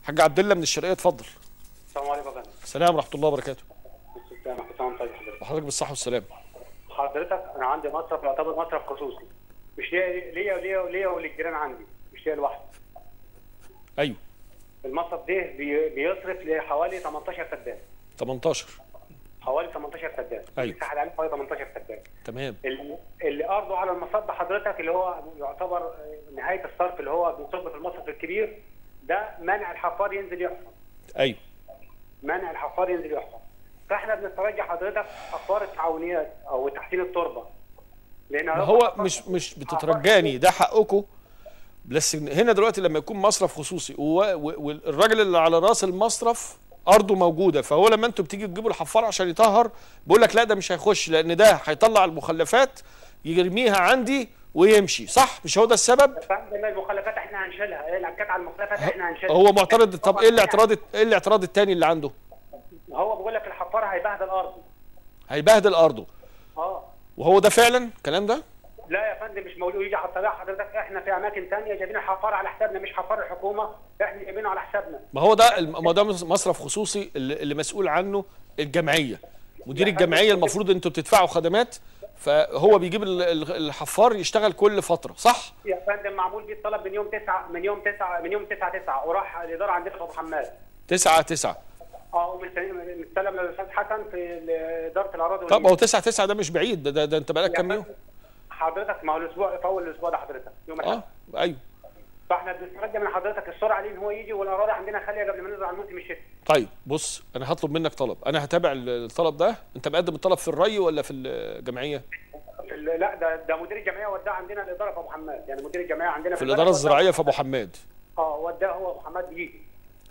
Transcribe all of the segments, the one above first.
حاج عبد الله من الشرقيه اتفضل السلام عليكم يا فندم السلام ورحمه الله وبركاته السلام كل سنه وانت طيب حضرتك وحضرتك بالصحه والسلام حضرتك انا عندي مصرف يعتبر مصرف خصوصي مش ليا ليا وليا وليا وللجيران عندي مش ليا لوحدي ايوه المصرف ده بي- بيصرف لحوالي 18 فدان 18 حوالي 18 فدان أيوة. مساحه عليه حوالي 18 فدان تمام اللي- اللي ارضه على المصب حضرتك اللي هو يعتبر آه، نهايه الصرف اللي هو بيصب في المصرف الكبير ده منع الحفار ينزل يحفر ايوه منع الحفار ينزل يحفر فاحنا بنسترجع حضرتك حفار التعاونيات او تحسين التربه لان ما هو مش مش بتترجاني ده حقكم بس هنا دلوقتي لما يكون مصرف خصوصي و- و- والراجل اللي على راس المصرف ارضه موجوده فهو لما انتوا بتيجي تجيبوا الحفار عشان يطهر بيقول لك لا ده مش هيخش لان ده هيطلع المخلفات يرميها عندي ويمشي صح مش هو ده السبب فندم المخلفات احنا هنشيلها ايه العكات على المخلفات احنا هنشيلها هو معترض طب ايه الاعتراض ايه الاعتراض التاني اللي عنده هو بيقول لك الحفار هيبهدل ارضه هيبهدل ارضه اه وهو ده فعلا الكلام ده لا يا فندم مش موجود يجي على الطريق حضرتك احنا في اماكن ثانيه جايبين الحفار على حسابنا مش حفار الحكومه احنا جايبينه على حسابنا ما هو ده الم- ما هو ده مصرف خصوصي اللي اللي مسؤول عنه الجمعيه مدير الجمعيه المفروض انتوا بتدفعوا خدمات فهو بيجيب ال- ال- الحفار يشتغل كل فتره صح يا فندم معمول بيه الطلب من يوم 9 من يوم 9 من يوم 9 9 وراح الاداره عندنا في ابو حماد تسعة تسعة اه ومستلم مستلم للاستاذ حسن في اداره الاراضي طب ما هو تسعة تسعة ده مش بعيد ده, ده, ده انت بقالك كام يوم حضرتك ما هو الاسبوع في اول الاسبوع ده حضرتك يوم الاحد اه ايوه فاحنا بنسترجع من حضرتك السرعه ليه ان هو يجي والاراضي عندنا خاليه قبل ما ننزل على الموسم الشتوي طيب بص انا هطلب منك طلب انا هتابع ال- الطلب ده انت مقدم الطلب في الري ولا في الجمعيه في ال- لا ده ده مدير الجمعيه وداه عندنا الاداره في ابو حماد يعني مدير الجمعيه عندنا في الاداره الزراعيه في ابو حماد اه وداه هو ابو حماد بيجي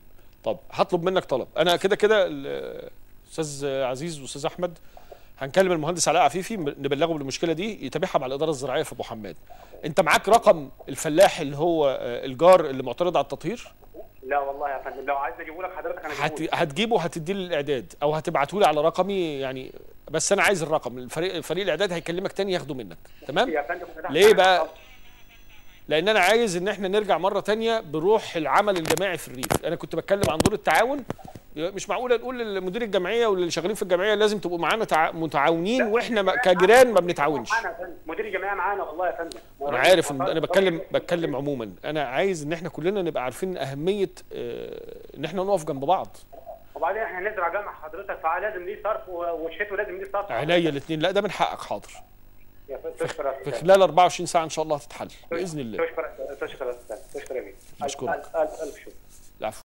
طب هطلب منك طلب انا كده كده ال- استاذ عزيز واستاذ احمد هنكلم المهندس علاء عفيفي نبلغه بالمشكله دي يتابعها مع الاداره الزراعيه في ابو حماد انت معاك رقم الفلاح اللي هو آه، الجار اللي معترض على التطهير لا والله يا فندم لو عايز اجيبه لك حضرتك انا هت... اجيبه لك. هتجيبه هتديه لي الاعداد او هتبعته لي على رقمي يعني بس انا عايز الرقم الفريق فريق الاعداد هيكلمك تاني ياخده منك تمام يا فندم فتحت ليه معانا بقى طب. لان انا عايز ان احنا نرجع مره تانية بروح العمل الجماعي في الريف انا كنت بتكلم عن دور التعاون مش معقوله نقول لمدير الجمعيه واللي شغالين في الجمعيه لازم تبقوا معانا تع... متعاونين واحنا ما- كجيران ما بنتعاونش معانا يا فندم. مدير الجمعيه معانا والله يا فندم انا عارف إن انا بتكلم بتكلم عموما انا عايز ان احنا كلنا نبقى عارفين اهميه آه، ان احنا نقف جنب بعض وبعدين احنا نزرع جمع حضرتك فلازم ليه صرف و- والشتوي لازم ليه صرف عينيا الاثنين لا ده من حقك حاضر يا فندم تشكر يا في أستاذ. خلال 24 ساعه ان شاء الله هتتحل باذن الله تشكر تشكر يا استاذ تشكر يا بيه أشكرك. الف الف ألف شكر العفو